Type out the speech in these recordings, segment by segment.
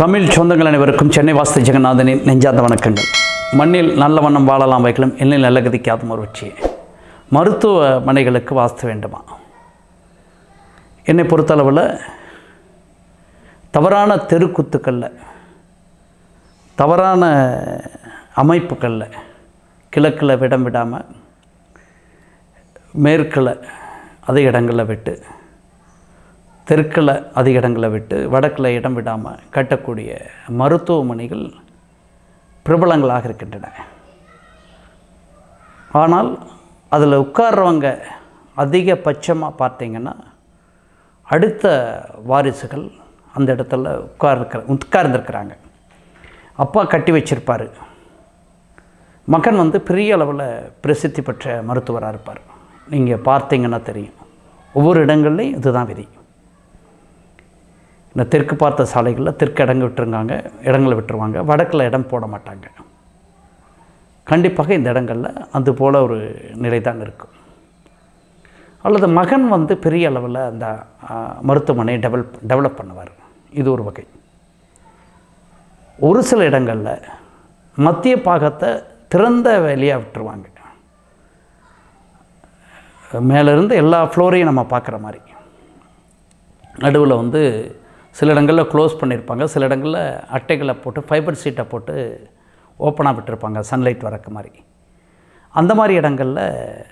தமிழ் சொந்தங்கள் அனைவருக்கும் சென்னை வாஸ்து ஜெகநாதனின் நெஞ்சார்ந்த வணக்கங்கள் மண்ணில் நல்ல வண்ணம் வாழலாம் வைக்கலாம் என்னில் நல்ல கதிக்காத ஒரு வெற்றி மருத்துவமனைகளுக்கு வாஸ்து வேண்டுமா என்னை பொறுத்தளவில் தவறான தெருக்குத்துக்களில் தவறான அமைப்புகளில் கிழக்கில் விடம் விடாமல் மேற்கில் அதிக இடங்களில் விட்டு தெற்கில் அதிக இடங்களை விட்டு வடக்கில் இடம் விடாமல் கட்டக்கூடிய மருத்துவமனைகள் பிரபலங்களாக இருக்கின்றன ஆனால் அதில் உட்கார்றவங்க அதிகபட்சமாக பார்த்தீங்கன்னா அடுத்த வாரிசுகள் அந்த இடத்துல உட்கார்ந்துருக்கிற உட்கார்ந்துருக்கிறாங்க அப்பா கட்டி வச்சிருப்பார் மகன் வந்து பெரிய அளவில் பிரசித்தி பெற்ற மருத்துவராக இருப்பார் நீங்கள் பார்த்தீங்கன்னா தெரியும் ஒவ்வொரு இடங்கள்லையும் இதுதான் விதி இந்த தெற்கு பார்த்த சாலைகளில் தெற்கு இடங்க விட்டுருங்காங்க இடங்களை விட்டுருவாங்க வடக்கில் இடம் போட மாட்டாங்க கண்டிப்பாக இந்த இடங்களில் அது போல் ஒரு நிலை தான் இருக்கும் அல்லது மகன் வந்து பெரிய அளவில் அந்த ஆ, மருத்துவமனையை டெவலப் டெவலப் பண்ணுவார் இது ஒரு வகை ஒரு சில இடங்களில் மத்திய பாகத்தை திறந்த வேலையாக விட்டுருவாங்க மேலேருந்து எல்லா ஃப்ளோரையும் நம்ம பார்க்குற மாதிரி நடுவில் வந்து சில இடங்களில் க்ளோஸ் பண்ணியிருப்பாங்க சில இடங்களில் அட்டைகளை போட்டு ஃபைபர் சீட்டை போட்டு ஓப்பனாக விட்டுருப்பாங்க சன்லைட் வரக்கு மாதிரி அந்த மாதிரி இடங்களில்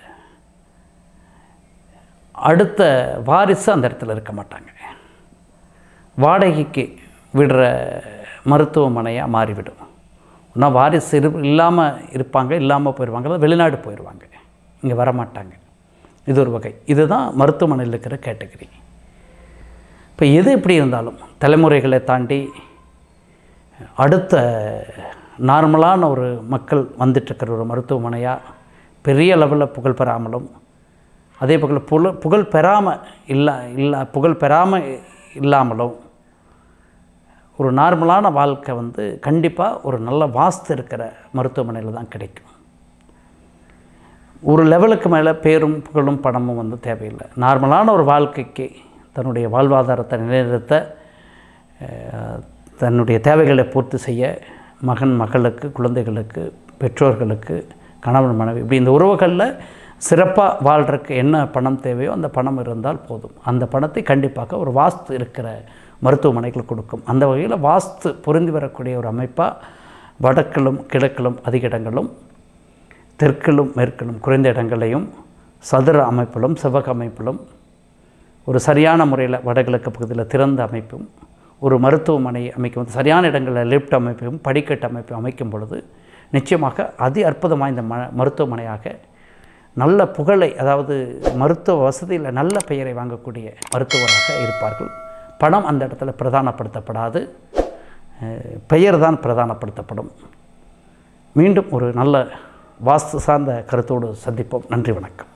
அடுத்த வாரிசு அந்த இடத்துல இருக்க மாட்டாங்க வாடகைக்கு விடுற மருத்துவமனையாக மாறிவிடும் ஒன்றா வாரிசு இரு இல்லாமல் இருப்பாங்க இல்லாமல் போயிடுவாங்க அல்லது வெளிநாடு போயிடுவாங்க இங்கே வரமாட்டாங்க இது ஒரு வகை இதுதான் மருத்துவமனையில் இருக்கிற கேட்டகரி இப்போ எது எப்படி இருந்தாலும் தலைமுறைகளை தாண்டி அடுத்த நார்மலான ஒரு மக்கள் வந்துட்டுருக்கிற ஒரு மருத்துவமனையாக பெரிய லெவலில் புகழ் பெறாமலும் அதே போல் புல புகழ் பெறாமல் இல்லை இல்லை புகழ் பெறாமல் இல்லாமலும் ஒரு நார்மலான வாழ்க்கை வந்து கண்டிப்பாக ஒரு நல்ல வாஸ்து இருக்கிற மருத்துவமனையில் தான் கிடைக்கும் ஒரு லெவலுக்கு மேலே பேரும் புகழும் பணமும் வந்து தேவையில்லை நார்மலான ஒரு வாழ்க்கைக்கு தன்னுடைய வாழ்வாதாரத்தை நிலைநிறுத்த அஹ், தன்னுடைய தேவைகளை பூர்த்தி செய்ய மகன் மகளுக்கு குழந்தைகளுக்கு பெற்றோர்களுக்கு கணவன் மனைவி இப்படி இந்த உறவுகளில் சிறப்பாக வாழ்கிறதுக்கு என்ன பணம் தேவையோ அந்த பணம் இருந்தால் போதும் அந்த பணத்தை கண்டிப்பாக ஒரு வாஸ்து இருக்கிற மருத்துவமனைகள் கொடுக்கும் அந்த வகையில் வாஸ்து பொருந்தி வரக்கூடிய ஒரு அமைப்பாக வடக்கிலும் கிழக்கிலும் அதிக இடங்களும் தெற்கிலும் மேற்கிலும் குறைந்த இடங்களையும் சதுர அமைப்பிலும் செவ்வக அமைப்பிலும் ஒரு சரியான முறையில் வடகிழக்கு பகுதியில் திறந்த அமைப்பும் ஒரு மருத்துவமனை அமைக்கும் போது சரியான இடங்களில் லிஃப்ட் அமைப்பையும் படிக்கட்டு அமைப்பையும் அமைக்கும் பொழுது நிச்சயமாக அதி அற்புதமாக இந்த ம மருத்துவமனையாக நல்ல புகழை அதாவது மருத்துவ வசதியில் நல்ல பெயரை வாங்கக்கூடிய மருத்துவராக இருப்பார்கள் பணம் அந்த இடத்துல பிரதானப்படுத்தப்படாது அஹ், பெயர் தான் பிரதானப்படுத்தப்படும் மீண்டும் ஒரு நல்ல வாஸ்து சார்ந்த கருத்தோடு சந்திப்போம் நன்றி வணக்கம்